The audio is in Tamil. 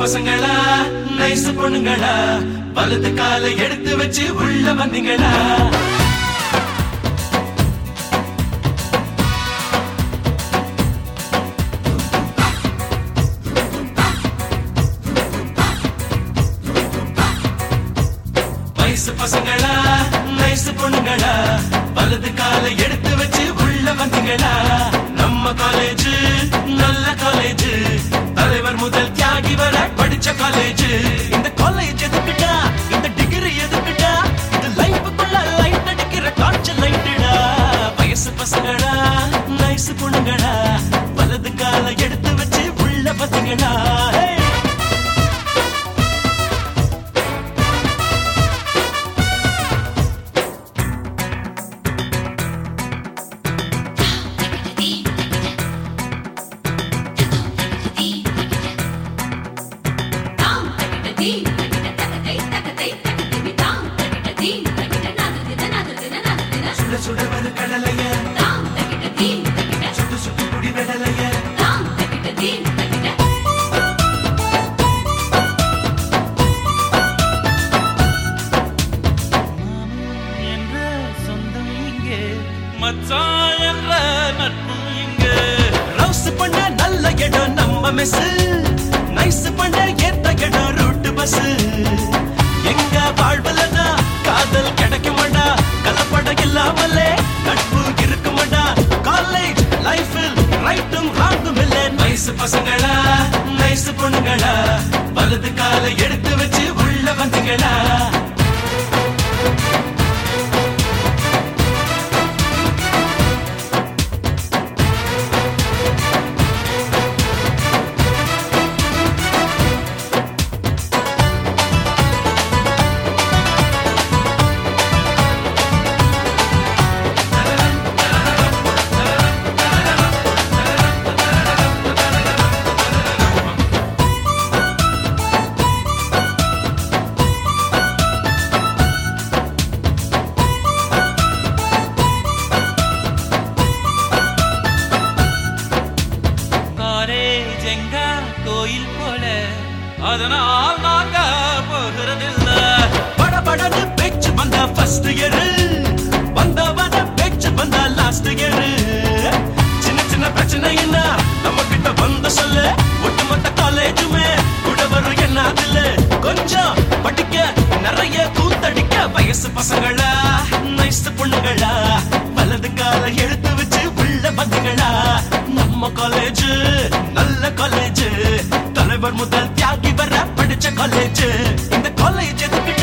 பசங்களா நைஸ் பொண்ணுங்களா வலது காலை எடுத்து வச்சு உள்ள வந்தீங்களா வயசு பசங்களா நைஸ் பொண்ணுங்களா வலது காலை எடுத்து வச்சு உள்ள வந்தீங்களா நம்ம காலேஜ் நல்ல காலேஜ் தலைவர் முதல் தியாகி வர படிச்ச காலேஜ் இந்த காலேஜ் எதுக்குடா இந்த டிகிரி எதுக்குடா இது லைஃபுக்குள்ள லைட் அடிக்கிற காய்ச்சல் லைட்டுடா வயசு பசங்களா நைஸ் பொண்ணுங்களா வலது காலை எடுத்து வச்சு உள்ள வந்தீங்களா hey! சுட சுட வரு கடலைய சுட்டு சுட்டு குடி விடலைய என்ற சொந்தம் இங்கே மச்சான் என்ற நட்பு இங்கே ரவுஸ் பண்ண நல்ல இடம் நம்ம மெஸ் நைஸ் பண்ண ஏத்த இடம் ரூட் பஸ் எங்க வாழ்வுலனா காதல் கிடைக்குமாடா கலப்படம் இல்லாமலே நட்பு இருக்குமாடா காலேஜ் லைஃபில் ரைட்டும் ராங்கும் இல்ல நைஸ் பசங்களா நைஸ் பொண்ணுங்களா வலது காலை எடுத்து வச்சு உள்ள வந்தீங்களா காலேஜ் எங்க கோயில் போல அதனால் நாங்க போகிறதில்ல படபடன்னு பேச்சு வந்தா ஃபர்ஸ்ட் இயர் வந்தவன பேச்சு வந்தா லாஸ்ட் இயர் சின்ன சின்ன பிரச்சனைன்னா நம்ம கிட்ட வந்து சொல்ல ஒட்டுமொத்த காலேஜுமே கூட வரும் என்ன அதுல கொஞ்சம் படிக்க நிறைய கூத்தடிக்க வயசு பசங்களா நைஸ் பொண்ணுங்களா வலது கால எடுத்து வச்சு உள்ள வந்துங்களா நம்ம காலேஜ் நல்ல காலேஜ் தலைவர் முதல் தியாகி வர படிச்ச காலேஜ் இந்த காலேஜ் எதுக்கு